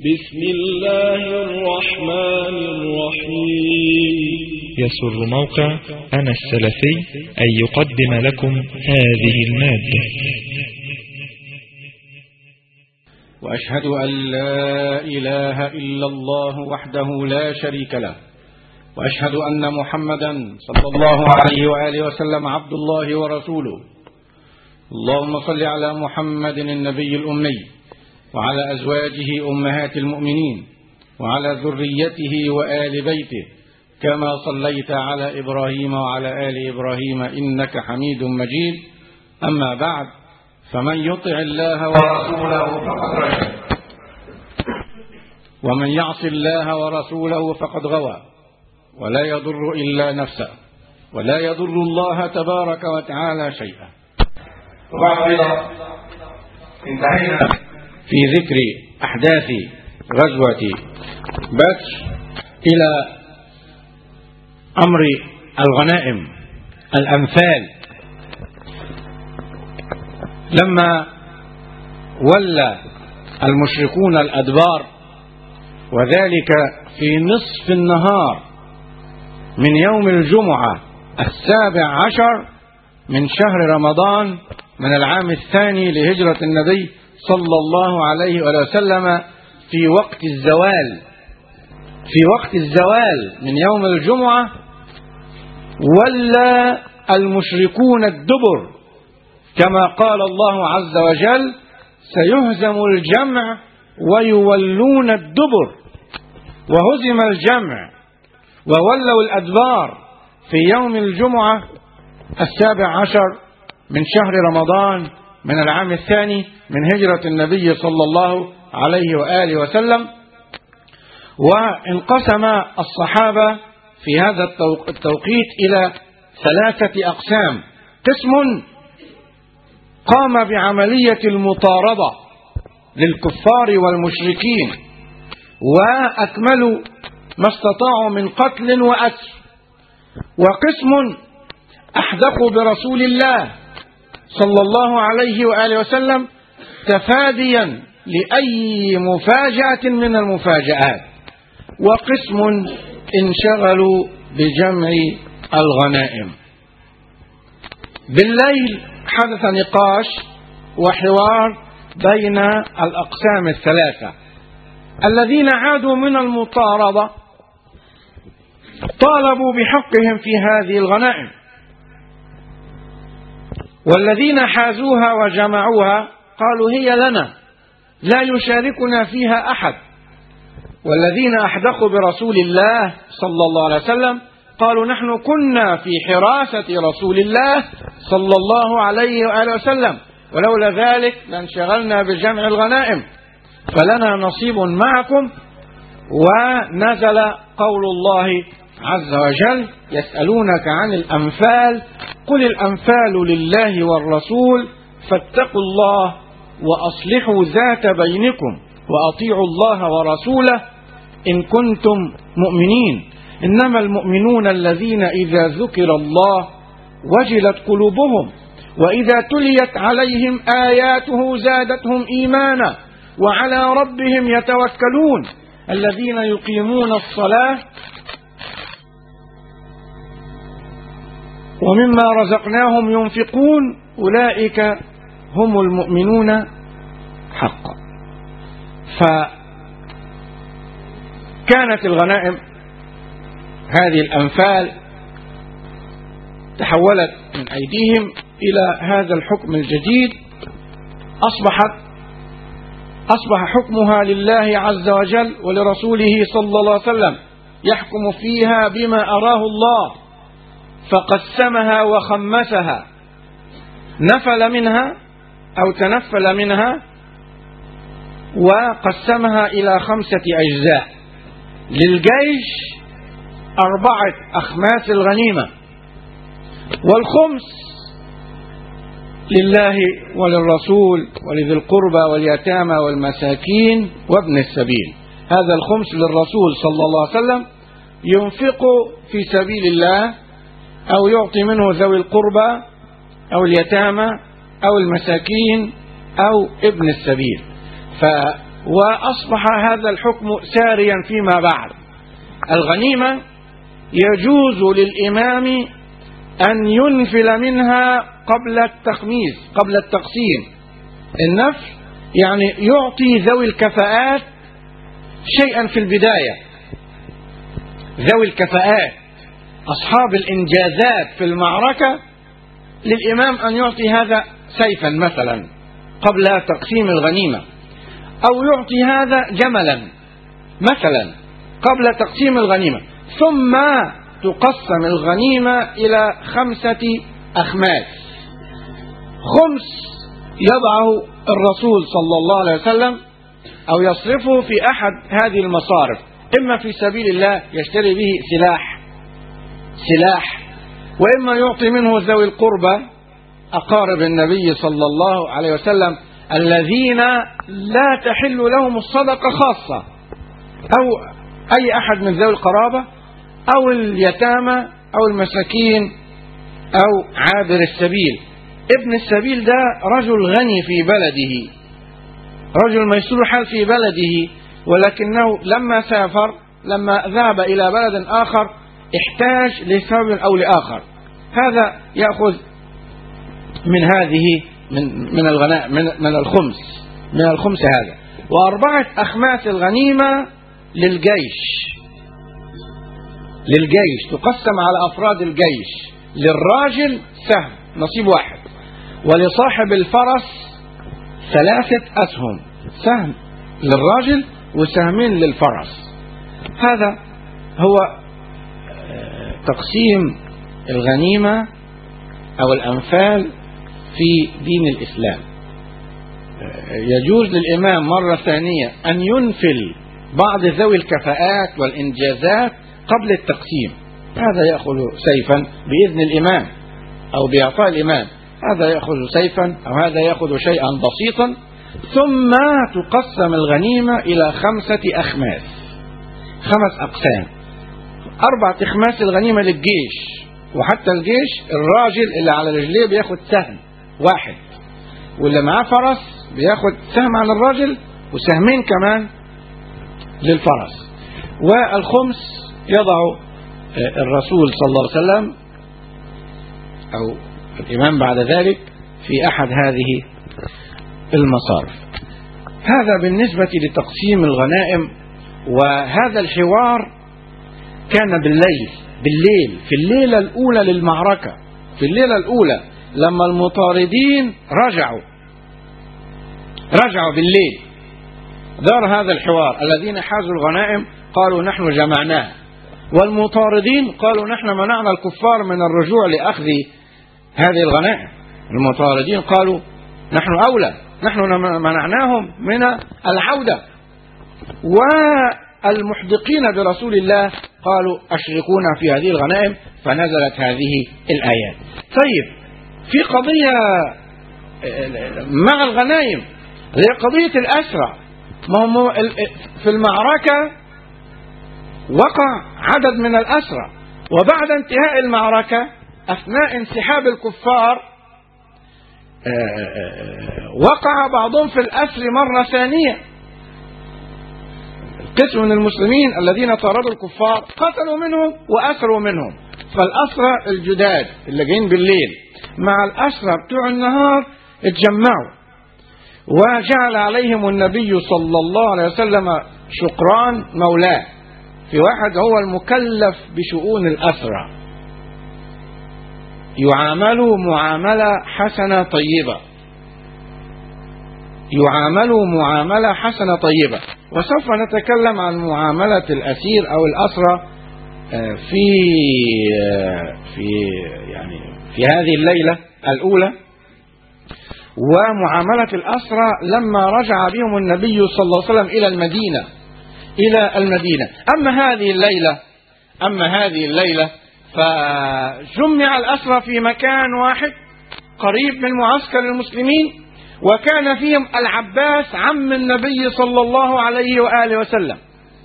بسم الله الرحمن الرحيم يسر موقع أنا السلفي أن يقدم لكم هذه المادة وأشهد أن لا إله إلا الله وحده لا شريك له وأشهد أن محمدا صلى الله عليه وآله وسلم عبد الله ورسوله اللهم صل على محمد النبي الأمي وعلى أزواجه أمهات المؤمنين وعلى ذريته وآل بيته كما صليت على إبراهيم وعلى آل إبراهيم إنك حميد مجيد أما بعد فمن يطع الله ورسوله فقد رشد ومن يعص الله ورسوله فقد غوى ولا يضر إلا نفسه ولا يضر الله تبارك وتعالى شيئا وبعد انتهينا في ذكر أحداث غزوة بدر إلى أمر الغنائم الأمثال لما ولى المشركون الأدبار وذلك في نصف النهار من يوم الجمعة السابع عشر من شهر رمضان من العام الثاني لهجرة النبي صلى الله عليه وسلم في وقت الزوال في وقت الزوال من يوم الجمعة ولى المشركون الدبر كما قال الله عز وجل سيهزم الجمع ويولون الدبر وهزم الجمع وولوا الأدبار في يوم الجمعة السابع عشر من شهر رمضان من العام الثاني من هجرة النبي صلى الله عليه وآله وسلم وانقسم الصحابة في هذا التوقيت إلى ثلاثة أقسام قسم قام بعملية المطاردة للكفار والمشركين وأكملوا ما استطاعوا من قتل وأسر وقسم أحدقوا برسول الله صلى الله عليه وآله وسلم تفاديا لأي مفاجأة من المفاجآت وقسم انشغلوا بجمع الغنائم بالليل حدث نقاش وحوار بين الأقسام الثلاثة الذين عادوا من المطاردة طالبوا بحقهم في هذه الغنائم والذين حازوها وجمعوها قالوا هي لنا لا يشاركنا فيها أحد والذين أحدقوا برسول الله صلى الله عليه وسلم قالوا نحن كنا في حراسة رسول الله صلى الله عليه وآله وسلم ولولا ذلك لانشغلنا بجمع الغنائم فلنا نصيب معكم ونزل قول الله عز وجل يسألونك عن الأنفال قل الأنفال لله والرسول فاتقوا الله وأصلحوا ذات بينكم وأطيعوا الله ورسوله إن كنتم مؤمنين إنما المؤمنون الذين إذا ذكر الله وجلت قلوبهم وإذا تليت عليهم آياته زادتهم إيمانا وعلى ربهم يتوكلون الذين يقيمون الصلاة ومما رزقناهم ينفقون أولئك هم المؤمنون حقا فكانت الغنائم هذه الأنفال تحولت من أيديهم إلى هذا الحكم الجديد أصبحت أصبح حكمها لله عز وجل ولرسوله صلى الله عليه وسلم يحكم فيها بما أراه الله فقسمها وخمسها نفل منها أو تنفل منها وقسمها إلى خمسة أجزاء للجيش أربعة أخماس الغنيمة والخمس لله وللرسول ولذي القربى واليتامى والمساكين وابن السبيل هذا الخمس للرسول صلى الله عليه وسلم ينفق في سبيل الله أو يعطي منه ذوي القربى أو اليتامى أو المساكين أو ابن السبيل وأصبح هذا الحكم ساريا فيما بعد الغنيمة يجوز للإمام أن ينفل منها قبل التخميس قبل التقسيم النفل يعني يعطي ذوي الكفاءات شيئا في البداية ذوي الكفاءات أصحاب الإنجازات في المعركة للإمام أن يعطي هذا سيفا مثلا قبل تقسيم الغنيمة أو يعطي هذا جملا مثلا قبل تقسيم الغنيمة ثم تقسم الغنيمة إلى خمسة أخماس خمس يضعه الرسول صلى الله عليه وسلم أو يصرفه في أحد هذه المصارف إما في سبيل الله يشتري به سلاح سلاح وإما يعطي منه ذوي القربى أقارب النبي صلى الله عليه وسلم الذين لا تحل لهم الصدقة خاصة أو أي أحد من ذوي القرابة أو اليتامى أو المساكين أو عابر السبيل ابن السبيل ده رجل غني في بلده رجل ميسور الحال في بلده ولكنه لما سافر لما ذهب إلى بلد آخر احتاج لسبب أو لآخر هذا يأخذ من هذه من من الغناء من من الخمس من الخمس هذا وأربعة أخماس الغنيمة للجيش للجيش تقسم على أفراد الجيش للراجل سهم نصيب واحد ولصاحب الفرس ثلاثة أسهم سهم للراجل وسهمين للفرس هذا هو تقسيم الغنيمة أو الأنفال في دين الإسلام يجوز للإمام مرة ثانية أن ينفل بعض ذوي الكفاءات والإنجازات قبل التقسيم هذا يأخذ سيفا بإذن الإمام أو بإعطاء الإمام هذا يأخذ سيفا أو هذا يأخذ شيئا بسيطا ثم تقسم الغنيمة إلى خمسة أخماس خمس أقسام أربعة أخماس الغنيمة للجيش وحتى الجيش الراجل اللي على رجليه بياخد سهم واحد واللي معاه فرس بياخد سهم عن الراجل وسهمين كمان للفرس والخمس يضع الرسول صلى الله عليه وسلم أو الإمام بعد ذلك في أحد هذه المصارف هذا بالنسبة لتقسيم الغنائم وهذا الحوار كان بالليل بالليل في الليلة الأولى للمعركة في الليلة الأولى لما المطاردين رجعوا رجعوا بالليل دار هذا الحوار الذين حازوا الغنائم قالوا نحن جمعناها والمطاردين قالوا نحن منعنا الكفار من الرجوع لأخذ هذه الغنائم المطاردين قالوا نحن أولى نحن منعناهم من العودة والمحدقين برسول الله قالوا أشركونا في هذه الغنائم فنزلت هذه الآيات طيب في قضية مع الغنائم هي قضية الأسرى ما هو في المعركة وقع عدد من الأسرى وبعد انتهاء المعركة أثناء انسحاب الكفار وقع بعضهم في الأسر مرة ثانية قسم من المسلمين الذين طاردوا الكفار قتلوا منهم وأسروا منهم فالأسرى الجداد اللي جايين بالليل مع الأسرى بتوع النهار اتجمعوا وجعل عليهم النبي صلى الله عليه وسلم شقران مولاه في واحد هو المكلف بشؤون الأسرى يعاملوا معاملة حسنة طيبة يعاملوا معاملة حسنة طيبة وسوف نتكلم عن معاملة الأسير أو الأسرى في في يعني في هذه الليلة الأولى ومعاملة الأسرى لما رجع بهم النبي صلى الله عليه وسلم إلى المدينة إلى المدينة أما هذه الليلة أما هذه الليلة فجمع الأسرى في مكان واحد قريب من معسكر المسلمين وكان فيهم العباس عم النبي صلى الله عليه وآله وسلم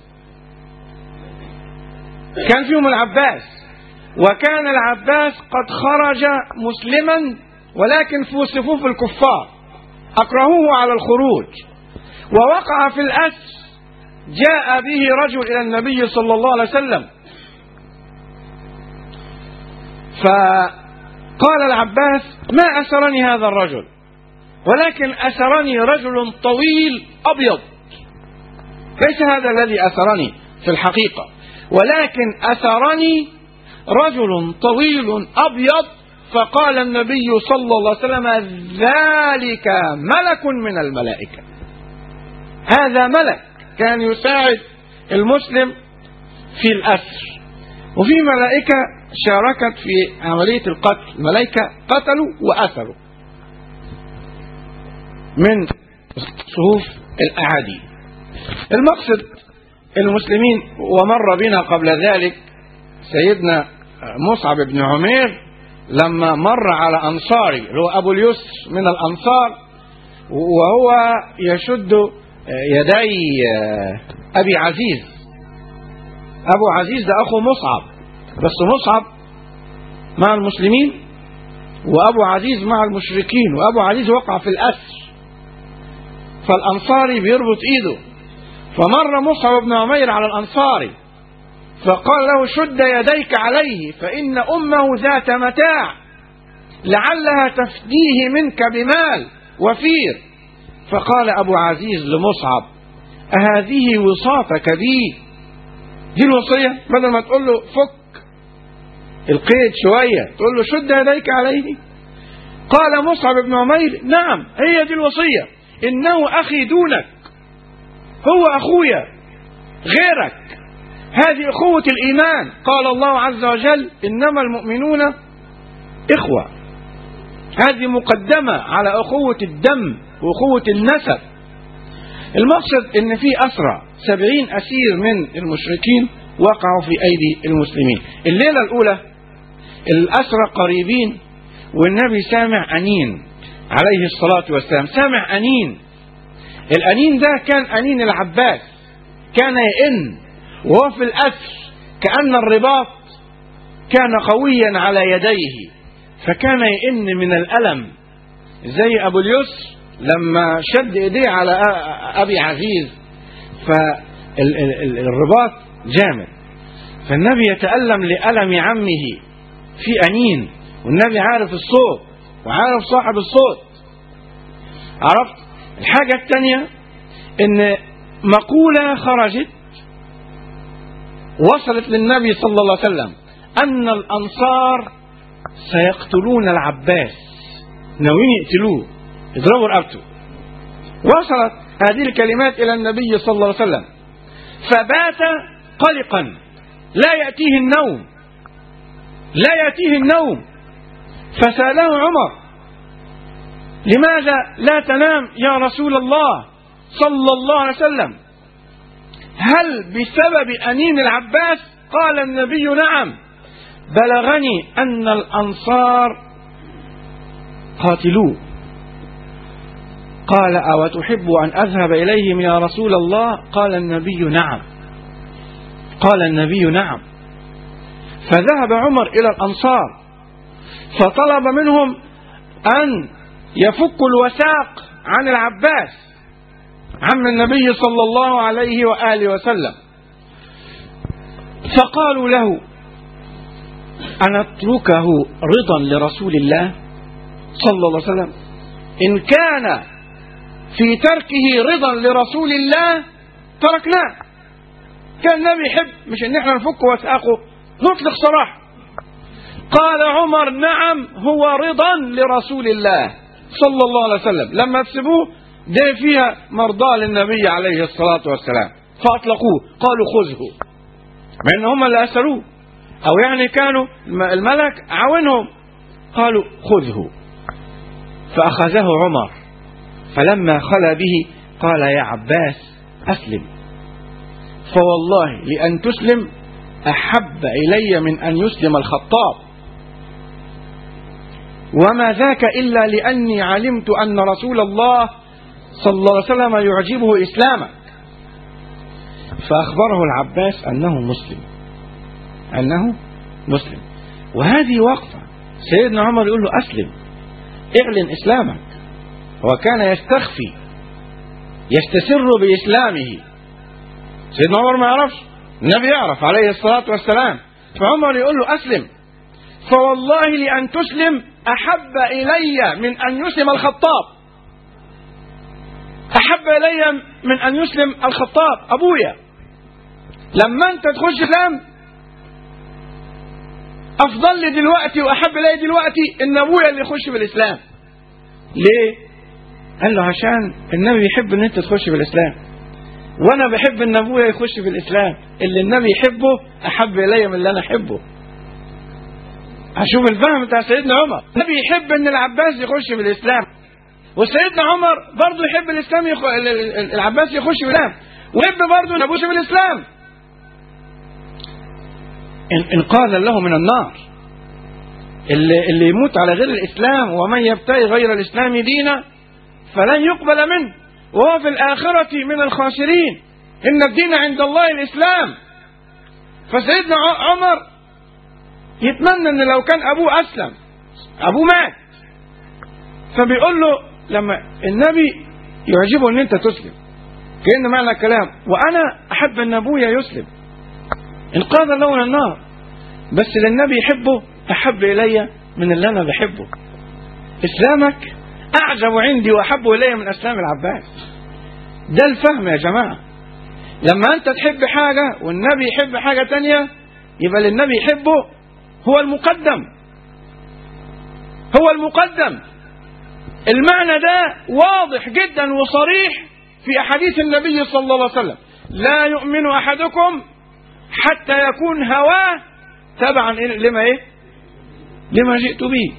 كان فيهم العباس وكان العباس قد خرج مسلما ولكن في صفوف الكفار أكرهوه على الخروج ووقع في الأسر جاء به رجل إلى النبي صلى الله عليه وسلم فقال العباس ما أسرني هذا الرجل ولكن أسرني رجل طويل أبيض ليس هذا الذي أسرني في الحقيقة ولكن أسرني رجل طويل أبيض فقال النبي صلى الله عليه وسلم ذلك ملك من الملائكة هذا ملك كان يساعد المسلم في الأسر وفي ملائكة شاركت في عملية القتل ملائكة قتلوا وأسروا من صفوف الأعادي المقصد المسلمين ومر بنا قبل ذلك سيدنا مصعب بن عمير لما مر على أنصاري اللي هو أبو اليسر من الأنصار وهو يشد يدي أبي عزيز أبو عزيز ده أخو مصعب بس مصعب مع المسلمين وأبو عزيز مع المشركين وأبو عزيز وقع في الأسر فالأنصاري بيربط إيده فمر مصعب بن عمير على الأنصاري فقال له شد يديك عليه فإن أمه ذات متاع لعلها تفديه منك بمال وفير فقال أبو عزيز لمصعب أهذه وصاتك بي دي الوصية بدل ما تقول له فك القيد شوية تقول له شد يديك عليه قال مصعب بن عمير نعم هي دي الوصية إنه أخي دونك هو أخويا غيرك هذه أخوة الإيمان قال الله عز وجل إنما المؤمنون إخوة هذه مقدمة على أخوة الدم وأخوة النسب المقصد إن في أسرى سبعين أسير من المشركين وقعوا في أيدي المسلمين الليلة الأولى الأسرى قريبين والنبي سامع أنين عليه الصلاة والسلام سامع أنين الأنين ده كان أنين العباس كان يئن وهو في الأسر كأن الرباط كان قويا على يديه فكان يئن من الألم زي أبو اليسر لما شد إيديه على أبي عزيز فالرباط جامد فالنبي يتألم لألم عمه في أنين والنبي عارف الصوت وعارف صاحب الصوت عرفت الحاجة الثانية ان مقولة خرجت وصلت للنبي صلى الله عليه وسلم أن الأنصار سيقتلون العباس ناويين يقتلوه يضربوا رقبته وصلت هذه الكلمات إلى النبي صلى الله عليه وسلم فبات قلقا لا يأتيه النوم لا يأتيه النوم فسأله عمر لماذا لا تنام يا رسول الله صلى الله عليه وسلم هل بسبب أنين العباس قال النبي نعم بلغني أن الأنصار قاتلوه قال أو تحب أن أذهب إليهم يا رسول الله قال النبي نعم قال النبي نعم فذهب عمر إلى الأنصار فطلب منهم أن يفكوا الوثاق عن العباس عم النبي صلى الله عليه وآله وسلم فقالوا له أن نتركه رضا لرسول الله صلى الله عليه وسلم إن كان في تركه رضا لرسول الله تركناه كان النبي يحب مش ان احنا نفك وثاقه نطلق سراح قال عمر نعم هو رضا لرسول الله صلى الله عليه وسلم لما تسيبوه ده فيها مرضاة للنبي عليه الصلاة والسلام فأطلقوه قالوا خذه مع ان هم اللي أسروه أو يعني كانوا الملك عاونهم قالوا خذه فأخذه عمر فلما خلا به قال يا عباس أسلم فوالله لأن تسلم أحب إلي من أن يسلم الخطاب وما ذاك إلا لأني علمت أن رسول الله صلى الله عليه وسلم يعجبه إسلامك فأخبره العباس أنه مسلم أنه مسلم وهذه وقفة سيدنا عمر يقول له أسلم اعلن إسلامك هو كان يستخفي يستسر بإسلامه سيدنا عمر ما يعرفش النبي يعرف عليه الصلاة والسلام فعمر يقول له أسلم فوالله لأن تسلم أحب إلي من أن يسلم الخطاب أحب إلي من أن يسلم الخطاب أبويا لما أنت تخش إسلام أفضل لي دلوقتي وأحب إلي دلوقتي إن أبويا اللي يخش في الإسلام ليه؟ قال له عشان النبي يحب إن أنت تخش في الإسلام وأنا بحب إن أبويا يخش في الإسلام اللي النبي يحبه أحب إلي من اللي أنا أحبه هشوف الفهم بتاع سيدنا عمر النبي يحب ان العباس يخش في الاسلام وسيدنا عمر برضه يحب الاسلام يخ... ال- ال- العباس يخش في الاسلام ويحب برضه ان ابوه في الاسلام إن- انقاذا له من النار اللي, اللي يموت على غير الاسلام ومن يبتغي غير الاسلام دينا فلن يقبل منه وهو في الاخره من الخاسرين ان الدين عند الله الاسلام فسيدنا ع- عمر يتمنى ان لو كان ابوه اسلم ابوه مات فبيقول له لما النبي يعجبه ان انت تسلم كان معنى الكلام وانا احب ان ابويا يسلم انقاذا له من النار بس اللي النبي يحبه احب الي من اللي انا بحبه اسلامك اعجب عندي واحب الي من اسلام العباس ده الفهم يا جماعه لما انت تحب حاجه والنبي يحب حاجه تانية يبقى اللي النبي يحبه هو المقدم هو المقدم المعنى ده واضح جدا وصريح في احاديث النبي صلى الله عليه وسلم لا يؤمن احدكم حتى يكون هواه تبعا إيه- لما ايه لما جئت به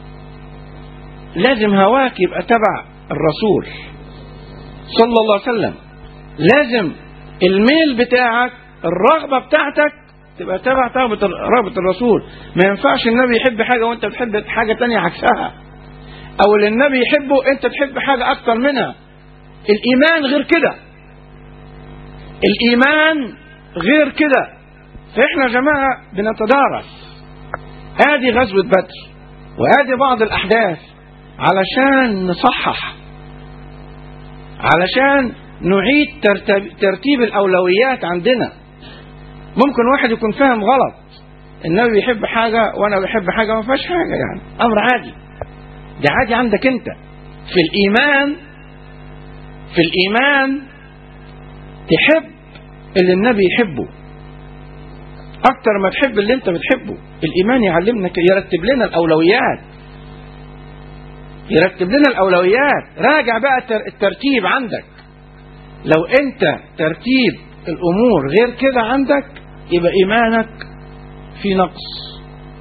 لازم هواك يبقى تبع الرسول صلى الله عليه وسلم لازم الميل بتاعك الرغبة بتاعتك تبقى تبع رغبة رغبة الرسول ما ينفعش النبي يحب حاجة وانت بتحب حاجة تانية عكسها او اللي النبي يحبه انت تحب حاجة اكتر منها الايمان غير كده الايمان غير كده فاحنا يا جماعة بنتدارس ادي غزوة بدر وادي بعض الاحداث علشان نصحح علشان نعيد ترتب ترتيب الاولويات عندنا ممكن واحد يكون فاهم غلط النبي بيحب حاجة وأنا بحب حاجة ما فيهاش حاجة يعني أمر عادي ده عادي عندك أنت في الإيمان في الإيمان تحب اللي النبي يحبه أكتر ما تحب اللي أنت بتحبه الإيمان يعلمنا كده، يرتب لنا الأولويات يرتب لنا الأولويات راجع بقى التر- الترتيب عندك لو أنت ترتيب الأمور غير كده عندك يبقى إيمانك في نقص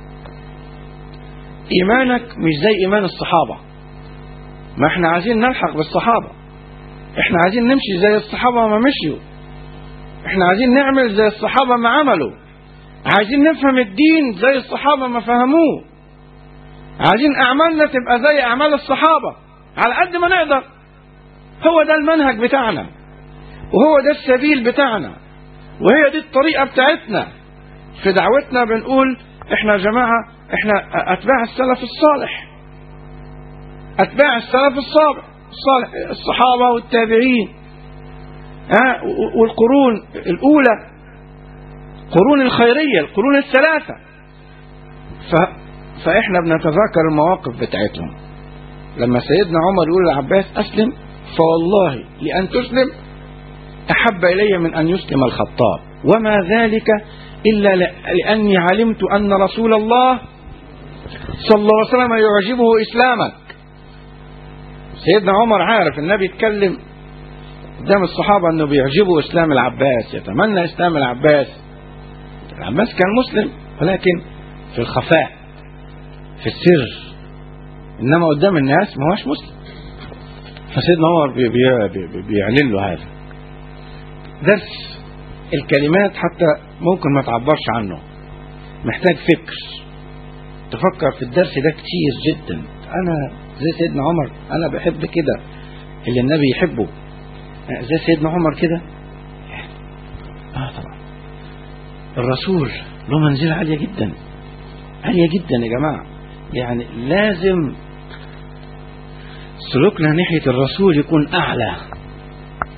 إيمانك مش زي إيمان الصحابة ما احنا عايزين نلحق بالصحابة احنا عايزين نمشي زي الصحابة ما مشيوا احنا عايزين نعمل زي الصحابة ما عملوا عايزين نفهم الدين زي الصحابة ما فهموه عايزين أعمالنا تبقى زي أعمال الصحابة على قد ما نقدر هو ده المنهج بتاعنا وهو ده السبيل بتاعنا وهي دي الطريقة بتاعتنا في دعوتنا بنقول احنا يا جماعة احنا اتباع السلف الصالح اتباع السلف الصالح الصالح الصحابة والتابعين ها والقرون الاولى قرون الخيرية القرون الثلاثة ف... فاحنا بنتذاكر المواقف بتاعتهم لما سيدنا عمر يقول للعباس اسلم فوالله لان تسلم أحب إلي من أن يسلم الخطاب وما ذلك إلا لأني علمت أن رسول الله صلى الله عليه وسلم يعجبه إسلامك سيدنا عمر عارف النبي يتكلم قدام الصحابة أنه بيعجبه إسلام العباس يتمنى إسلام العباس العباس كان مسلم ولكن في الخفاء في السر إنما قدام الناس ما هوش مسلم فسيدنا عمر بي بي بي بيعلن له هذا درس الكلمات حتى ممكن ما تعبرش عنه محتاج فكر تفكر في الدرس ده كتير جدا انا زي سيدنا عمر انا بحب كده اللي النبي يحبه زي سيدنا عمر كده اه طبعا الرسول له منزلة عالية جدا عالية جدا يا جماعة يعني لازم سلوكنا ناحية الرسول يكون أعلى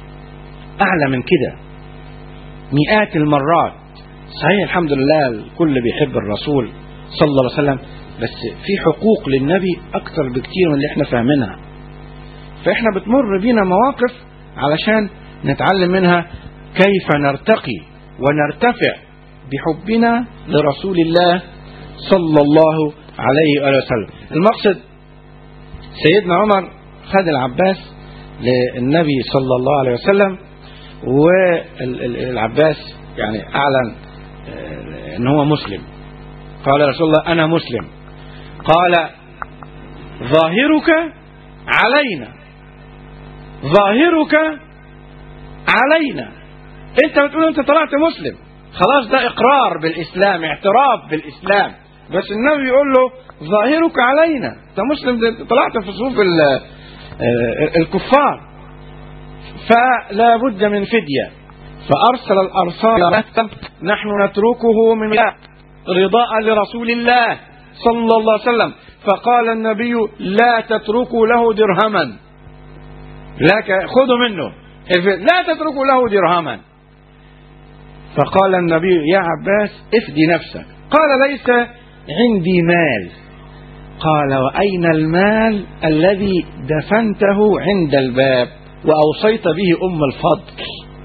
أعلى من كده مئات المرات صحيح الحمد لله الكل بيحب الرسول صلى الله عليه وسلم بس في حقوق للنبي أكتر بكتير من اللي احنا فاهمينها فاحنا بتمر بينا مواقف علشان نتعلم منها كيف نرتقي ونرتفع بحبنا لرسول الله صلى الله عليه وآله وسلم المقصد سيدنا عمر خد العباس للنبي صلى الله عليه وسلم والعباس يعني أعلن أن هو مسلم قال رسول الله أنا مسلم قال ظاهرك علينا ظاهرك علينا انت بتقول انت طلعت مسلم خلاص ده اقرار بالاسلام اعتراف بالاسلام بس النبي يقول له ظاهرك علينا انت مسلم ده طلعت في صفوف الكفار فلا بد من فدية فأرسل الأرسال نحن نتركه من رضاء لرسول الله صلى الله عليه وسلم فقال النبي لا تتركوا له درهما لا خذوا منه لا تتركوا له درهما فقال النبي يا عباس افدي نفسك قال ليس عندي مال قال وأين المال الذي دفنته عند الباب وأوصيت به أم الفضل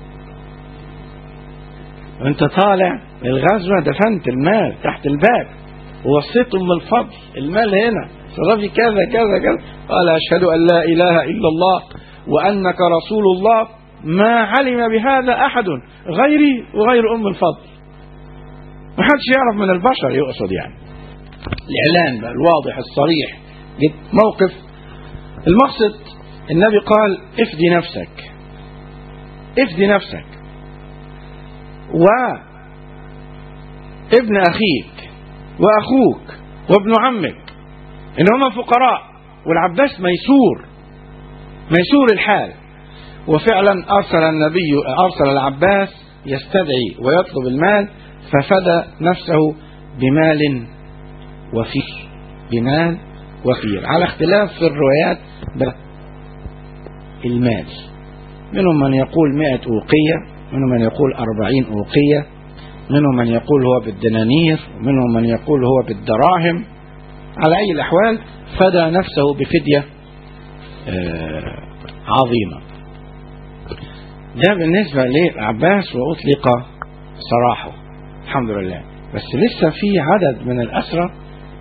وانت طالع الغزوة دفنت المال تحت الباب ووصيت أم الفضل المال هنا صرفي كذا كذا كذا قال أشهد أن لا إله إلا الله وأنك رسول الله ما علم بهذا أحد غيري وغير أم الفضل ما حدش يعرف من البشر يقصد يعني الإعلان بقى الواضح الصريح موقف المقصد النبي قال افدي نفسك افدي نفسك و ابن أخيك وأخوك وابن عمك إن هما فقراء والعباس ميسور ميسور الحال وفعلا أرسل النبي أرسل العباس يستدعي ويطلب المال ففدى نفسه بمال وفير بمال وفير على اختلاف في الروايات المال منهم من يقول مئة أوقية منهم من يقول أربعين أوقية منهم من يقول هو بالدنانير ومنهم من يقول هو بالدراهم على أي الأحوال فدى نفسه بفدية عظيمة ده بالنسبة للعباس وأطلق سراحه الحمد لله بس لسه في عدد من الأسرة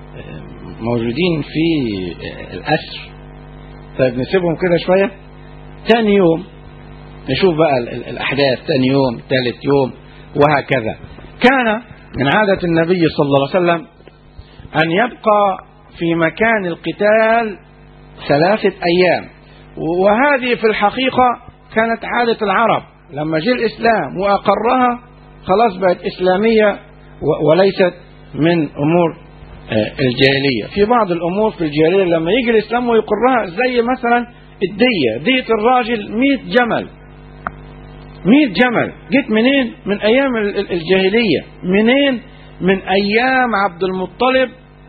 موجودين في الأسر طيب نسيبهم كده شوية تاني يوم نشوف بقى الأحداث تاني يوم ثالث يوم وهكذا كان من عادة النبي صلى الله عليه وسلم أن يبقى في مكان القتال ثلاثة أيام وهذه في الحقيقة كانت عادة العرب لما جاء الإسلام وأقرها خلاص بقت إسلامية وليست من أمور الجاهلية في بعض الأمور في الجاهلية لما يجي الإسلام ويقرها زي مثلا الدية دية الراجل 100 جمل 100 جمل جيت منين من أيام الجاهلية منين من أيام عبد المطلب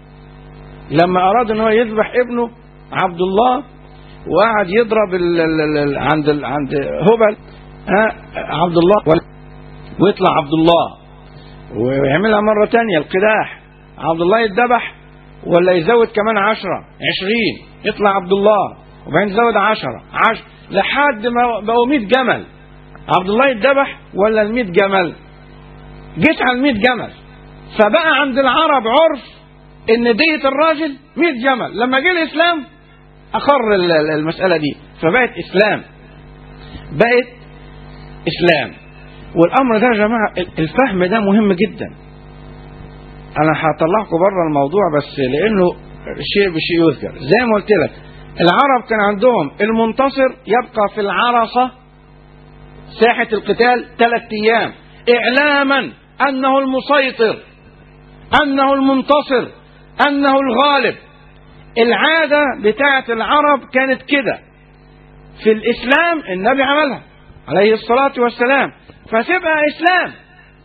لما أراد أن هو يذبح ابنه عبد الله وقعد يضرب ال ال ال عند ال عند هبل ها عبد الله ويطلع عبد الله ويعملها مرة تانية القداح عبد الله يتذبح ولا يزود كمان عشرة عشرين يطلع عبد الله وبعدين يزود عشرة عشر لحد ما بقوا 100 جمل عبد الله يتذبح ولا ال 100 جمل جيت على ال 100 جمل فبقى عند العرب عرف ان دية الراجل 100 جمل لما جه الاسلام اقر المسألة دي فبقت اسلام بقت اسلام والامر ده يا جماعة الفهم ده مهم جدا انا هطلعكم بره الموضوع بس لانه شيء بشيء يذكر زي ما قلت لك العرب كان عندهم المنتصر يبقى في العرصة ساحة القتال ثلاث ايام اعلاما انه المسيطر انه المنتصر انه الغالب العادة بتاعت العرب كانت كده في الاسلام النبي عملها عليه الصلاة والسلام فتبقى اسلام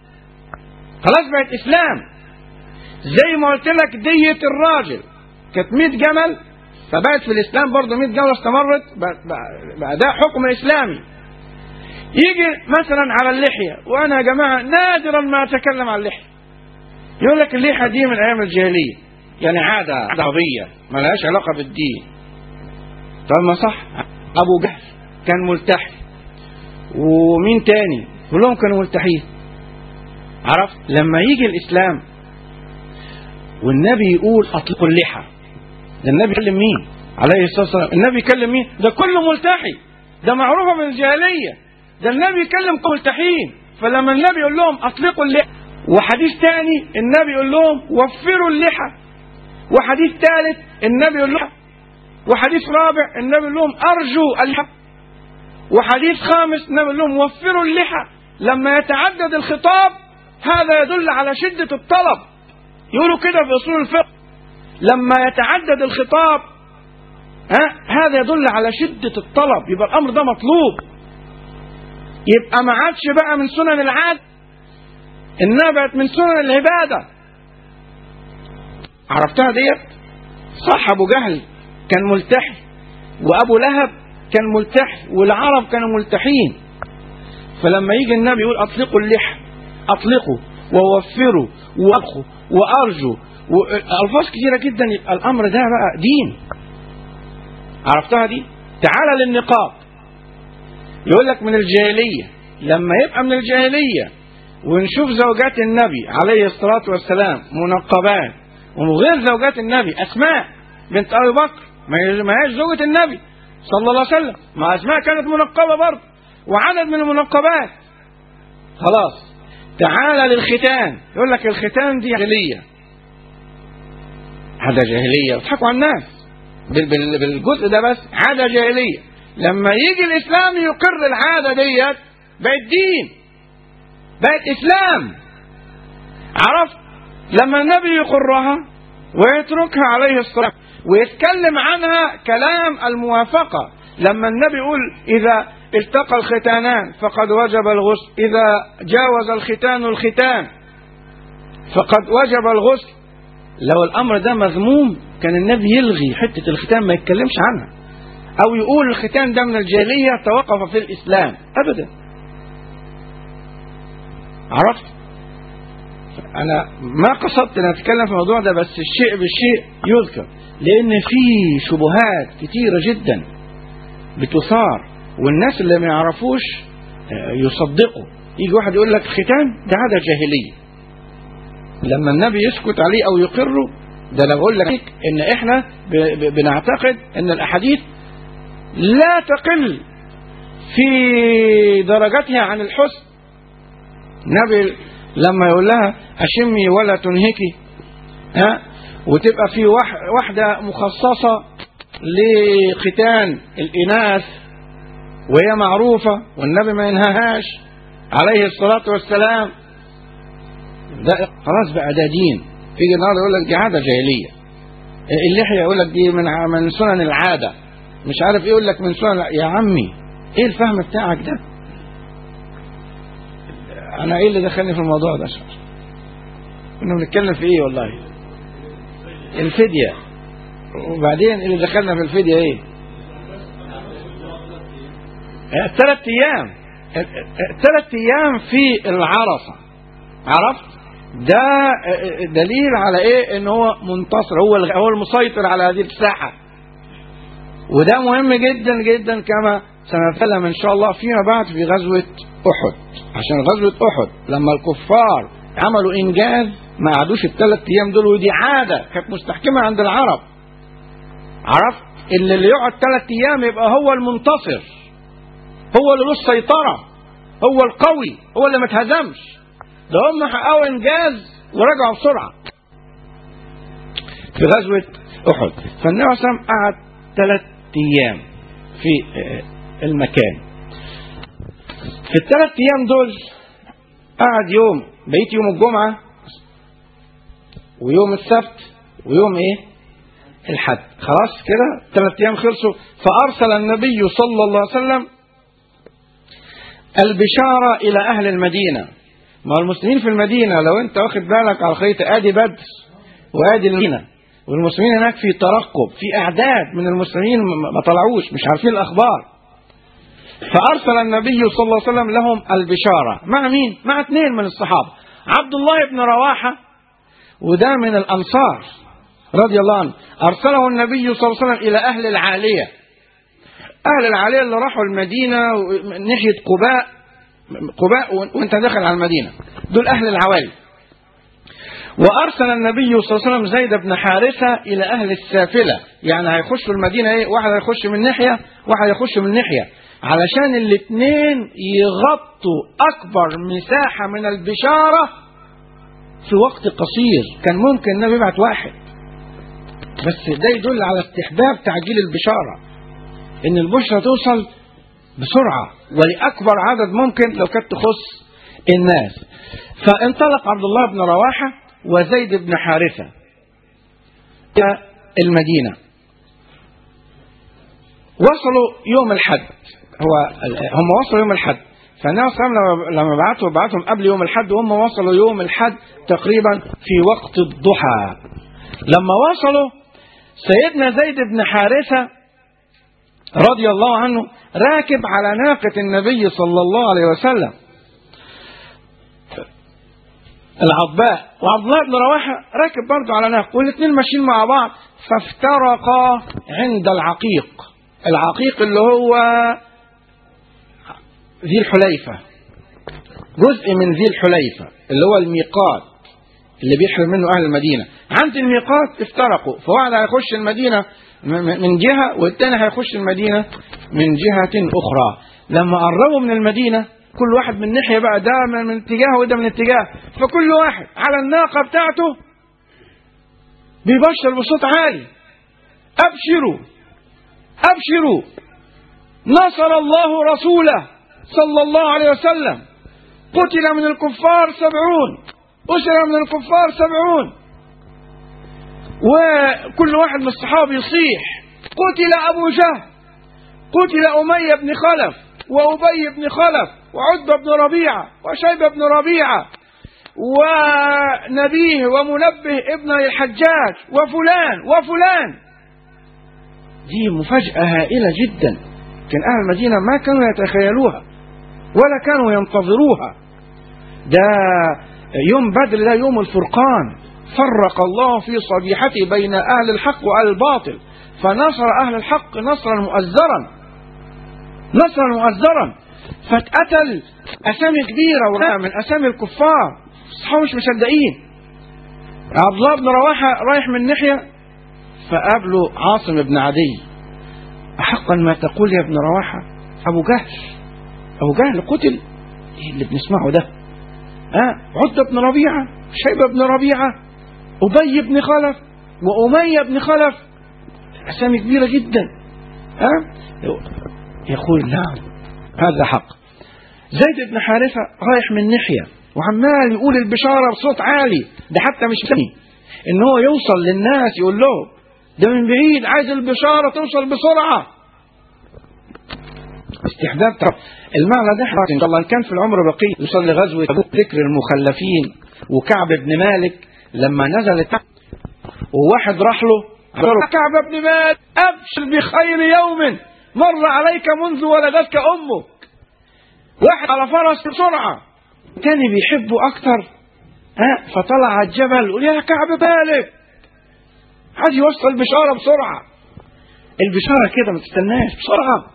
خلاص بقت اسلام زي ما قلت لك دية الراجل كانت 100 جمل فبقت في الاسلام برضه 100 جمل استمرت بقى, بقى ده حكم اسلامي يجي مثلا على اللحية وأنا يا جماعة نادرا ما أتكلم عن اللحية يقول لك اللحية دي من أيام الجاهلية يعني عادة عربية ما لهاش علاقة بالدين طب ما صح أبو جهل كان ملتحي ومين تاني كلهم كانوا ملتحين عرفت لما يجي الإسلام والنبي يقول أطلقوا اللحى ده النبي يكلم مين عليه الصلاة والسلام النبي يكلم مين ده كله ملتحي ده معروفة من الجاهلية ده النبي يكلم ملتحين فلما النبي يقول لهم أطلقوا اللحى وحديث ثاني النبي يقول لهم وفروا اللحى وحديث ثالث النبي يقول لهم وحديث رابع النبي يقول لهم أرجو اللحى وحديث خامس النبي يقول لهم وفروا اللحى لما يتعدد الخطاب هذا يدل على شدة الطلب يقولوا كده في أصول الفقه لما يتعدد الخطاب ها هذا يدل على شدة الطلب يبقى الأمر ده مطلوب يبقى ما عادش بقى من سنن العاد إنها بقت من سنن العبادة عرفتها ديت صح أبو جهل كان ملتحي وأبو لهب كان ملتحي والعرب كانوا ملتحين فلما يجي النبي يقول أطلقوا اللحى أطلقوا ووفروا وأخوا وأرجوا ألفاظ كثيرة جدا يبقى الأمر ده بقى دين عرفتها دي تعال للنقاب يقول لك من الجاهلية لما يبقى من الجاهلية ونشوف زوجات النبي عليه الصلاة والسلام منقبات وغير زوجات النبي أسماء بنت أبي بكر ما هيش زوجة النبي صلى الله عليه وسلم ما أسماء كانت منقبة برضه وعدد من المنقبات خلاص تعال للختان يقول لك الختان دي جاهلية هذا جاهلية وتضحكوا على الناس بالجزء ده بس عادة جاهلية لما يجي الإسلام يقر العادة ديت بقت دين بقت إسلام عرفت لما النبي يقرها ويتركها عليه الصلاة ويتكلم عنها كلام الموافقة لما النبي يقول إذا التقى الختانان فقد وجب الغسل إذا جاوز الختان الختان فقد وجب الغسل لو الأمر ده مذموم كان النبي يلغي حتة الختان ما يتكلمش عنها أو يقول الختان ده من الجاهلية توقف في الإسلام أبدا عرفت أنا ما قصدت أن أتكلم في الموضوع ده بس الشيء بالشيء يذكر لأن في شبهات كتيرة جدا بتثار والناس اللي ما يعرفوش يصدقوا يجي واحد يقول لك الختان ده عادة جاهلية لما النبي يسكت عليه أو يقره ده انا بقول لك ان احنا بنعتقد ان الاحاديث لا تقل في درجتها عن الحسن النبي لما يقول لها اشمي ولا تنهكي ها وتبقى في واحده مخصصه لختان الاناث وهي معروفه والنبي ما ينهاهاش عليه الصلاه والسلام ده خلاص بقى ده دين يجي النهارده يقول لك دي عاده جاهليه اللحيه يقول لك دي من من سنن العاده مش عارف ايه يقول لك من سنن يا عمي ايه الفهم بتاعك ده انا ايه اللي دخلني في الموضوع ده شعر. كنا بنتكلم في ايه والله الفديه وبعدين اللي دخلنا في الفديه ايه ثلاث ايام ثلاث ايام في العرفه عرفت ده دليل على ايه ان هو منتصر هو هو المسيطر على هذه الساحه وده مهم جدا جدا كما سنتكلم ان شاء الله فيما بعد في غزوه احد عشان غزوه احد لما الكفار عملوا انجاز ما قعدوش الثلاث ايام دول ودي عاده كانت مستحكمه عند العرب عرفت اللي, اللي يقعد ثلاث ايام يبقى هو المنتصر هو اللي له السيطره هو القوي هو اللي ما اتهزمش ده هم حققوا انجاز ورجعوا بسرعه في غزوه احد فالنبي صلى الله عليه وسلم قعد ثلاث ايام في المكان في الثلاث ايام دول قعد يوم بقيت يوم الجمعه ويوم السبت ويوم ايه الحد خلاص كده ثلاث ايام خلصوا فارسل النبي صلى الله عليه وسلم البشاره الى اهل المدينه ما المسلمين في المدينة لو انت واخد بالك على خريطة ادي بدر وادي المدينة والمسلمين هناك في ترقب في اعداد من المسلمين ما طلعوش مش عارفين الاخبار فأرسل النبي صلى الله عليه وسلم لهم البشارة مع مين؟ مع اثنين من الصحابة عبد الله بن رواحة وده من الأنصار رضي الله عنه أرسله النبي صلى الله عليه وسلم إلى أهل العالية أهل العالية اللي راحوا المدينة ناحية قباء قباء وانت داخل على المدينة دول أهل العوالي وأرسل النبي صلى الله عليه وسلم زيد بن حارثة إلى أهل السافلة يعني هيخشوا المدينة إيه واحد هيخش من ناحية واحد هيخش من ناحية علشان الاثنين يغطوا أكبر مساحة من البشارة في وقت قصير كان ممكن النبي يبعت واحد بس ده يدل على استحباب تعجيل البشارة إن البشرة توصل بسرعة ولأكبر عدد ممكن لو كانت تخص الناس فانطلق عبد الله بن رواحة وزيد بن حارثة إلى المدينة وصلوا يوم الحد هو هم وصلوا يوم الحد فالنبي صلى الله عليه وسلم لما بعتوا بعتهم قبل يوم الحد وهم وصلوا يوم الحد تقريبا في وقت الضحى لما وصلوا سيدنا زيد بن حارثة رضي الله عنه راكب على ناقة النبي صلى الله عليه وسلم العضباء وعبد الله بن رواحة راكب برضه على ناقة والاثنين ماشيين مع بعض فافترقا عند العقيق العقيق اللي هو ذي الحليفة جزء من ذي الحليفة اللي هو الميقات اللي بيحرم منه أهل المدينة عند الميقات افترقوا فواحد هيخش المدينة من جهة والتاني هيخش المدينة من جهة أخرى لما قربوا من المدينة كل واحد من ناحية بقى ده من اتجاه وده من اتجاه فكل واحد على الناقة بتاعته بيبشر بصوت عالي أبشروا أبشروا نصر الله رسوله صلى الله عليه وسلم قتل من الكفار سبعون أسر من الكفار سبعون وكل واحد من الصحابة يصيح قتل أبو جهل قتل أمية بن خلف وأبي بن خلف وعتبة بن ربيعة وشيبة بن ربيعة ونبيه ومنبه ابن الحجاج وفلان وفلان دي مفاجأة هائلة جدا كان أهل المدينة ما كانوا يتخيلوها ولا كانوا ينتظروها ده يوم بدر ده يوم الفرقان فرق الله في صبيحته بين أهل الحق وأهل الباطل فنصر أهل الحق نصرا مؤزرا نصرا مؤزرا فاتقتل أسامي كبيرة من أسامي الكفار الصحابة مش مصدقين عبد الله بن رواحة رايح من ناحية فقابله عاصم بن عدي أحقا ما تقول يا ابن رواحة أبو جهل أبو جهل قتل إيه اللي بنسمعه ده ها أه؟ عتبة بن ربيعة شيبة بن ربيعة أبي بن خلف وأمية بن خلف أسامي كبيرة جدا ها أه؟ يقول نعم هذا حق زيد بن حارثة رايح من ناحية وعمال يقول البشارة بصوت عالي ده حتى مش فني ان هو يوصل للناس يقول لهم ده من بعيد عايز البشارة توصل بسرعة استحباب المعنى ده ان شاء الله كان في العمر بقي يوصل لغزوة ذكر المخلفين وكعب بن مالك لما نزلت وواحد راح له كعب بن مالك ابشر بخير يوم مر عليك منذ ولدتك امك واحد على فرس بسرعه تاني بيحبه اكتر ها فطلع على الجبل يقول يا كعب مالك عايز يوصل البشاره بسرعه البشاره كده ما تستناش بسرعه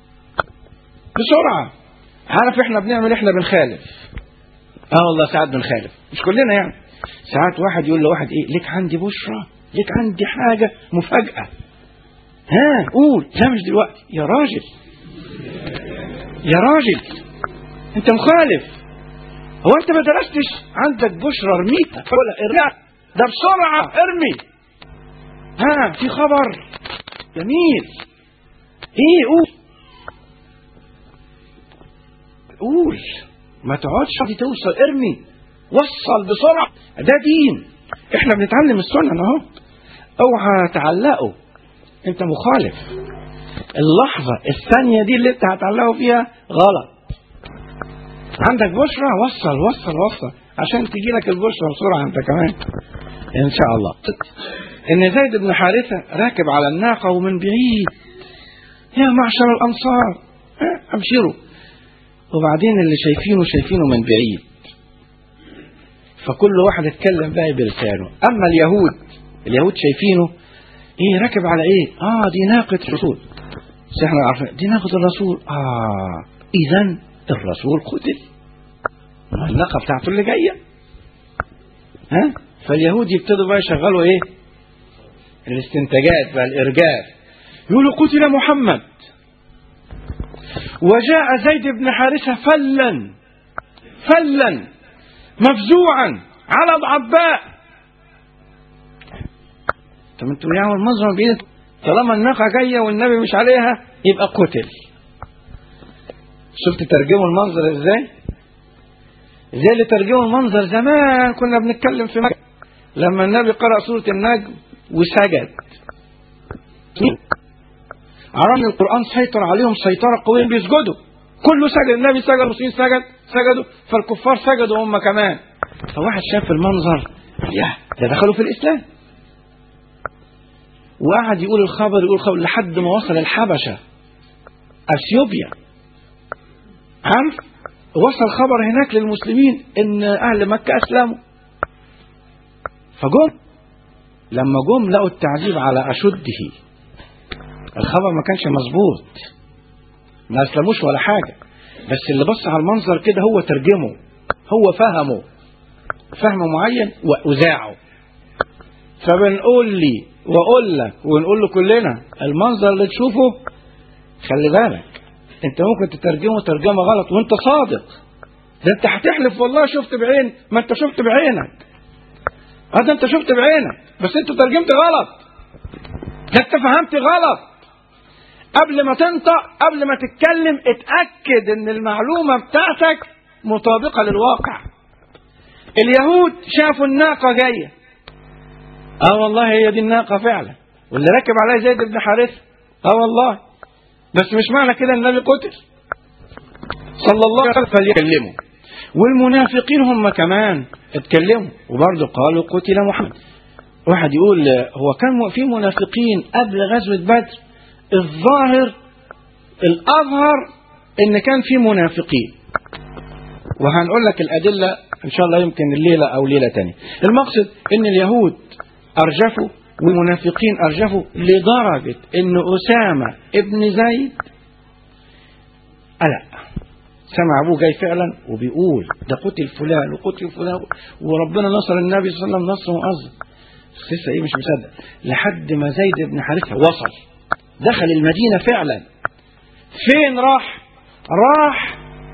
بسرعه عارف احنا بنعمل احنا بنخالف اه والله ساعات بنخالف مش كلنا يعني ساعات واحد يقول لواحد ايه ليك عندي بشرى ليك عندي حاجه مفاجاه ها قول لا مش دلوقتي يا راجل يا راجل انت مخالف هو انت ما درستش عندك بشرى ارميها ولا ارميها ده بسرعه ارمي ها في خبر جميل ايه قول قول ما تقعدش دي توصل ارمي وصل بسرعه ده دين احنا بنتعلم السنن اهو اوعى تعلقه انت مخالف اللحظة الثانية دي اللي انت هتعلقه فيها غلط عندك بشرى وصل وصل وصل عشان تجي لك البشرى بسرعة انت كمان ان شاء الله ان زيد بن حارثة راكب على الناقة ومن بعيد يا معشر الانصار أبشروا وبعدين اللي شايفينه شايفينه من بعيد فكل واحد اتكلم بقى بلسانه أما اليهود اليهود شايفينه إيه راكب على إيه آه دي ناقة رسول بس احنا عارفين دي ناقة الرسول آه إذا الرسول قتل ما الناقة بتاعته اللي جاية ها فاليهود يبتدوا بقى يشغلوا إيه الاستنتاجات بقى الإرجاف يقولوا قتل محمد وجاء زيد بن حارثة فلا فلا مفزوعا على ضعباء طب انتوا يعني المنظر بايه طالما الناقة جاية والنبي مش عليها يبقى قتل شفت ترجموا المنظر ازاي زي اللي ترجموا المنظر زمان كنا بنتكلم في مكة لما النبي قرأ سورة النجم وسجد عرفنا القرآن سيطر عليهم سيطرة قوية بيسجدوا كله سجد النبي سجد المسلمين سجد سجدوا فالكفار سجدوا هم كمان فواحد شاف المنظر يا ده دخلوا في الإسلام وقعد يقول الخبر يقول الخبر لحد ما وصل الحبشة أثيوبيا عارف وصل خبر هناك للمسلمين ان اهل مكة اسلموا فجم لما جم لقوا التعذيب على اشده الخبر ما كانش مظبوط ما اسلموش ولا حاجة بس اللي بص على المنظر كده هو ترجمه هو فهمه فهم معين وأذاعه فبنقول لي واقول لك ونقول له كلنا المنظر اللي تشوفه خلي بالك انت ممكن تترجمه ترجمه غلط وانت صادق ده انت هتحلف والله شفت بعين ما انت شفت بعينك هذا انت شفت بعينك بس انت ترجمت غلط ده انت فهمت غلط قبل ما تنطق قبل ما تتكلم اتأكد ان المعلومة بتاعتك مطابقة للواقع اليهود شافوا الناقة جاية اه والله هي دي الناقة فعلا واللي راكب عليها زيد بن حارثة اه والله بس مش معنى كده النبي قتل صلى الله عليه وسلم فليكلموا والمنافقين هم كمان اتكلموا وبرضه قالوا قتل محمد واحد يقول هو كان في منافقين قبل غزوة بدر الظاهر الأظهر إن كان في منافقين وهنقول لك الأدلة إن شاء الله يمكن الليلة أو ليلة تانية المقصد إن اليهود أرجفوا والمنافقين أرجفوا لدرجة إن أسامة ابن زيد قلق سمع أبوه جاي فعلا وبيقول ده قتل فلان وقتل فلان وربنا نصر النبي صلى الله عليه وسلم نصر مؤذن لسه إيه مش مصدق لحد ما زيد بن حارثة وصل دخل المدينة فعلا فين راح راح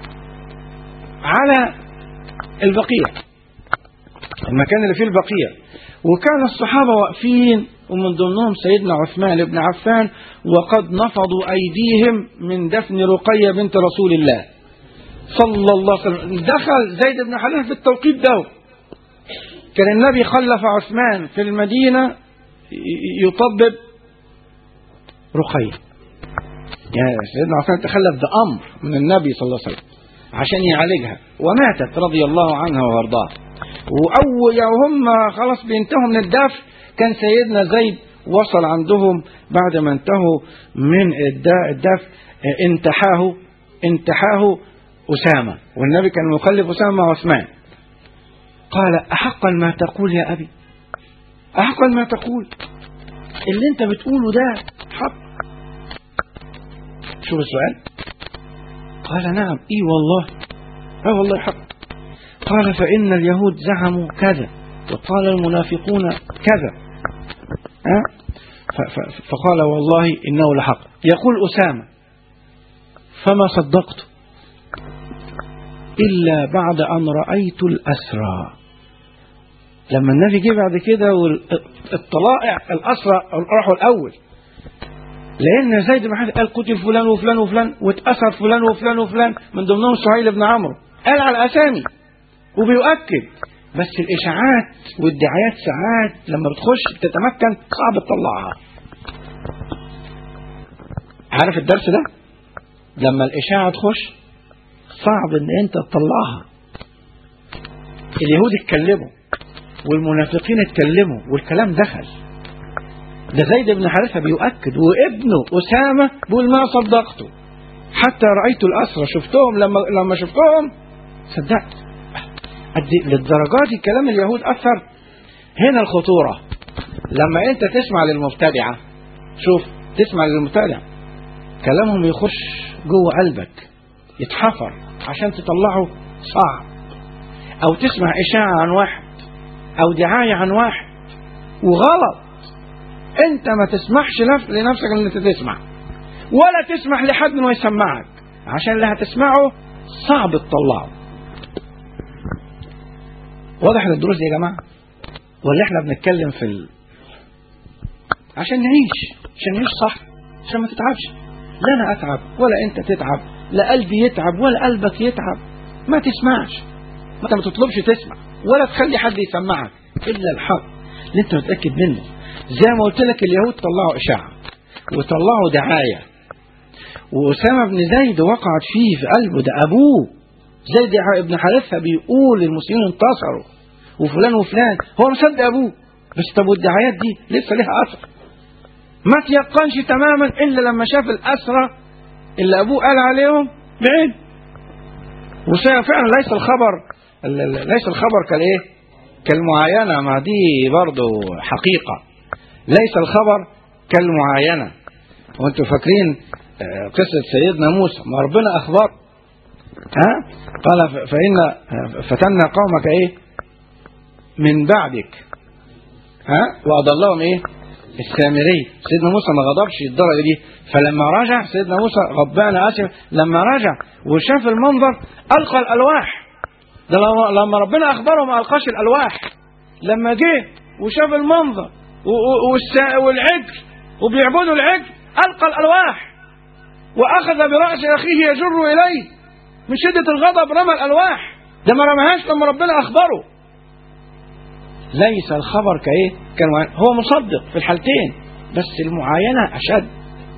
على البقيع المكان اللي فيه البقيع وكان الصحابة واقفين ومن ضمنهم سيدنا عثمان بن عفان وقد نفضوا أيديهم من دفن رقية بنت رسول الله صلى الله عليه وسلم دخل زيد بن حارثة في التوقيت ده كان النبي خلف عثمان في المدينة يطبب رقية يعني سيدنا عثمان تخلف ده أمر من النبي صلى الله عليه وسلم عشان يعالجها وماتت رضي الله عنها وارضاها وأول وهم خلاص بينتهوا من الدفن كان سيدنا زيد وصل عندهم بعد ما انتهوا من الدفن انتحاه انتحاه أسامة والنبي كان مخلف أسامة مع عثمان قال أحقا ما تقول يا أبي أحقا ما تقول اللي انت بتقوله ده حق شوف السؤال قال نعم اي والله اه والله حق قال فإن اليهود زعموا كذا وقال المنافقون كذا ها فقال والله إنه لحق يقول أسامة فما صدقت إلا بعد أن رأيت الأسرى لما النبي جه بعد كده والطلائع الأسرى راحوا الأول لأن زيد بن حارثة قال قتل فلان وفلان وفلان واتأثر فلان وفلان وفلان من ضمنهم سهيل بن عمرو قال على الأسامي وبيؤكد بس الإشاعات والدعايات ساعات لما بتخش بتتمكن صعب تطلعها عارف الدرس ده لما الإشاعة تخش صعب ان انت تطلعها اليهود اتكلموا والمنافقين اتكلموا والكلام دخل ده زيد بن حارثة بيؤكد وابنه أسامة بيقول ما صدقته حتى رأيت الأسرى شفتهم لما لما شفتهم صدقت قد إيه؟ للدرجات دي كلام اليهود أثر هنا الخطورة لما أنت تسمع للمبتدعة شوف تسمع للمبتدع كلامهم يخش جوه قلبك يتحفر عشان تطلعه صعب أو تسمع إشاعة عن واحد أو دعاية عن واحد وغلط أنت ما تسمحش لنف- لنفسك إن أنت تسمع ولا تسمح لحد انه يسمعك عشان اللي هتسمعه صعب تطلعه واضح الدروس دي يا جماعه ولا احنا بنتكلم في ال... عشان نعيش عشان نعيش صح عشان ما تتعبش لا انا اتعب ولا انت تتعب لا قلبي يتعب ولا قلبك يتعب ما تسمعش ما انت ما تطلبش تسمع ولا تخلي حد يسمعك الا الحق اللي انت متاكد منه زي ما قلت لك اليهود طلعوا اشاعه وطلعوا دعايه وأسامة بن زيد وقعت فيه في قلبه ده أبوه زيد ابن حارثة بيقول المسلمين انتصروا وفلان وفلان هو مصدق أبوه بس طب والدعايات دي لسه لها أثر ما تيقنش تماما إلا لما شاف الأسرة اللي أبوه قال عليهم بعين وفعلا ليس الخبر ليس الخبر كالايه كالمعاينة ما دي برضه حقيقة ليس الخبر كالمعاينة وانتم فاكرين آه، قصة سيدنا موسى ما ربنا أخبر ها قال ف- فإن آه، فتنا قومك إيه من بعدك ها وأضلهم إيه السامري سيدنا موسى ما غضبش الدرجة دي فلما رجع سيدنا موسى غضبان آسف لما رجع وشاف المنظر ألقى الألواح ده لما- لما ربنا أخبره ما ألقاش الألواح لما جه وشاف المنظر و- و- والس- والعجل وبيعبدوا العجل ألقى الألواح وأخذ برأس أخيه يجر إليه من شدة الغضب رمى الألواح ده ما رماهاش لما ربنا أخبره ليس الخبر كإيه كان هو مصدق في الحالتين بس المعاينة أشد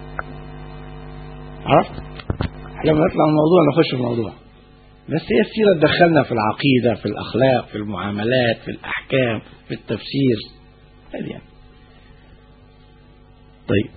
عرفت لما نطلع من الموضوع نخش في الموضوع بس هي السيرة تدخلنا في العقيدة في الأخلاق في المعاملات في الأحكام في التفسير هذه يعني طيب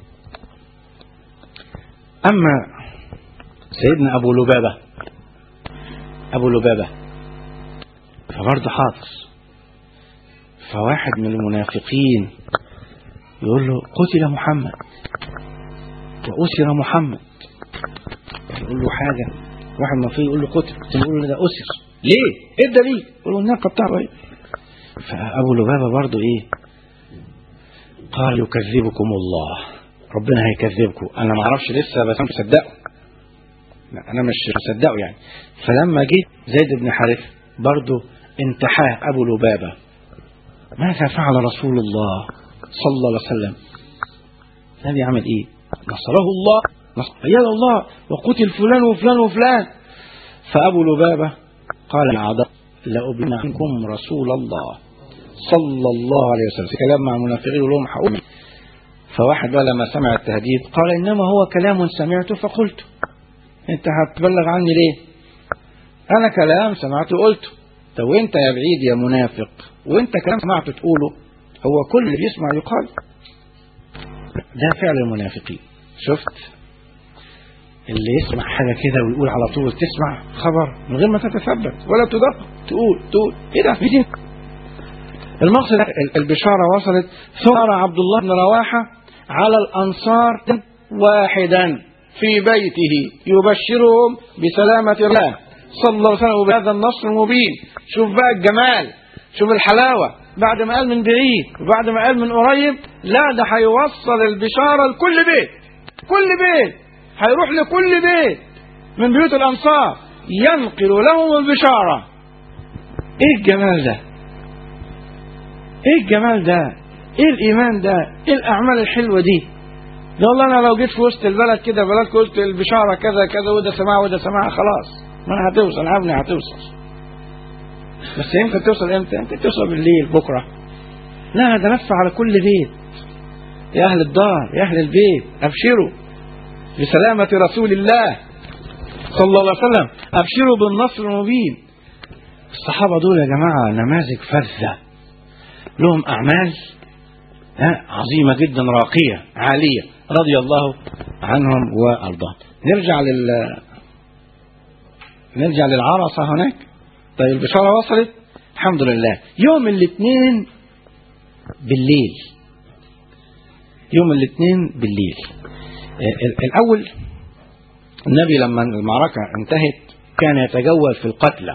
أما سيدنا أبو لبابة أبو لبابة فبرضه حاضر فواحد من المنافقين يقول له قتل محمد وأسر محمد يقول له حاجة واحد منافق يقول له قتل يقول له ده أسر ليه؟ إيه الدليل؟ يقول له الناقة بتاعته إيه؟ فأبو لبابة برضه إيه؟ قال يكذبكم الله ربنا هيكذبكم انا ما اعرفش لسه بس انا مصدقه لا، انا مش مصدقه يعني فلما جه زيد بن حارثه برضه انتحاه ابو لبابه ماذا فعل رسول الله صلى الله عليه وسلم الذي عمل ايه نصره الله نصر يا الله وقتل فلان وفلان وفلان فابو لبابه قال العذاب لأبلغ عنكم رسول الله صلى الله عليه وسلم كلام مع المنافقين يقول لهم حقوق فواحد بقى لما سمع التهديد قال انما هو كلام سمعته فقلته انت هتبلغ عني ليه انا كلام سمعته قلته طب وانت يا بعيد يا منافق وانت كلام سمعته تقوله هو كل اللي بيسمع يقال ده فعل المنافقين شفت اللي يسمع حاجة كده ويقول على طول تسمع خبر من غير ما تتثبت ولا تدقق تقول تقول ايه ده دي المقصد البشارة وصلت ثار عبد الله بن رواحة على الأنصار واحدا في بيته يبشرهم بسلامة الله صلى الله عليه وسلم بهذا النصر المبين شوف بقى الجمال شوف الحلاوة بعد ما قال من بعيد وبعد ما قال من قريب لا ده هيوصل البشارة لكل بيت كل بيت هيروح لكل بيت من بيوت الأنصار ينقل لهم البشارة ايه الجمال ده ايه الجمال ده ايه الايمان ده ايه الاعمال الحلوه دي ده والله انا لو جيت في وسط البلد كده بلدكم قلت البشاره كذا كذا وده سماع وده سماع خلاص ما هتوصل عبني هتوصل بس يمكن توصل امتى يمكن توصل بالليل بكره لا ده نفع على كل بيت يا اهل الدار يا اهل البيت ابشروا بسلامه رسول الله صلى الله عليه وسلم ابشروا بالنصر المبين الصحابه دول يا جماعه نماذج فذه لهم أعمال ها عظيمة جدا راقية عالية رضي الله عنهم وأرضاهم نرجع لل نرجع للعرصة هناك طيب البشارة وصلت الحمد لله يوم الاثنين بالليل يوم الاثنين بالليل ال- الأول النبي لما المعركة انتهت كان يتجول في القتلى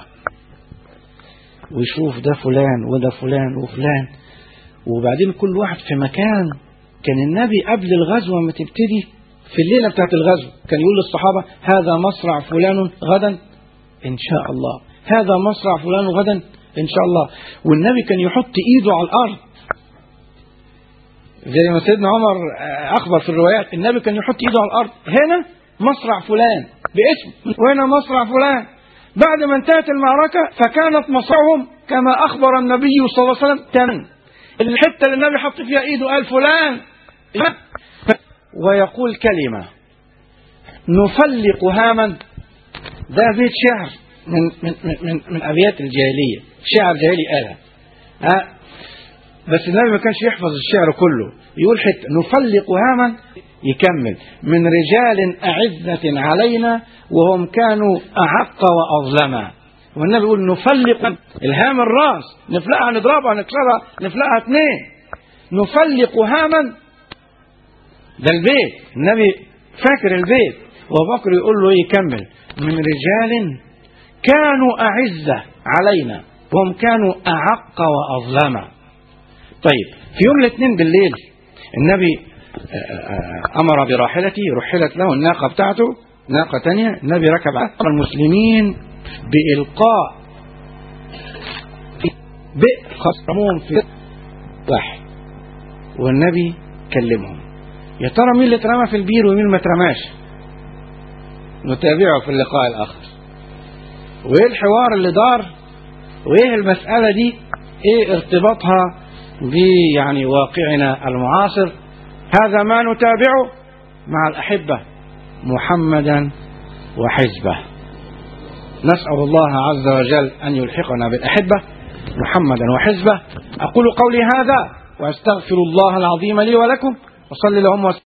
ويشوف ده فلان وده فلان وفلان وبعدين كل واحد في مكان كان النبي قبل الغزوة ما تبتدي في الليلة بتاعت الغزو كان يقول للصحابة هذا مصرع فلان غدا إن شاء الله هذا مصرع فلان غدا إن شاء الله والنبي كان يحط إيده على الأرض زي ما سيدنا عمر أخبر في الروايات النبي كان يحط إيده على الأرض هنا مصرع فلان باسم وهنا مصرع فلان بعد ما انتهت المعركة فكانت مصرعهم كما أخبر النبي صلى الله عليه وسلم تمام الحتة اللي النبي حط فيها إيده قال فلان ويقول كلمة نفلق هاما ده بيت شعر من من من من, من ابيات الجاهليه شعر جاهلي قالها ها بس النبي ما كانش يحفظ الشعر كله يقول حته نفلق هاما يكمل من رجال أعزة علينا وهم كانوا أعق وأظلما والنبي يقول نفلق الهام الراس نفلقها نضربها نكسرها نفلقها اثنين نفلق هاما ده البيت النبي فاكر البيت وابو بكر يقول له يكمل من رجال كانوا أعزة علينا وهم كانوا أعق وأظلما طيب في يوم الاثنين بالليل النبي أمر براحلته رحلت له الناقة بتاعته ناقة تانية النبي ركب على المسلمين بإلقاء بئر خصمهم في واحد والنبي كلمهم يا ترى مين اللي اترمى في البير ومين ما اترماش نتابعه في اللقاء الآخر وإيه الحوار اللي دار وإيه المسألة دي إيه ارتباطها يعني واقعنا المعاصر هذا ما نتابعه مع الأحبة محمدا وحزبه نسأل الله عز وجل أن يلحقنا بالأحبة محمدا وحزبه أقول قولي هذا وأستغفر الله العظيم لي ولكم وصلي اللهم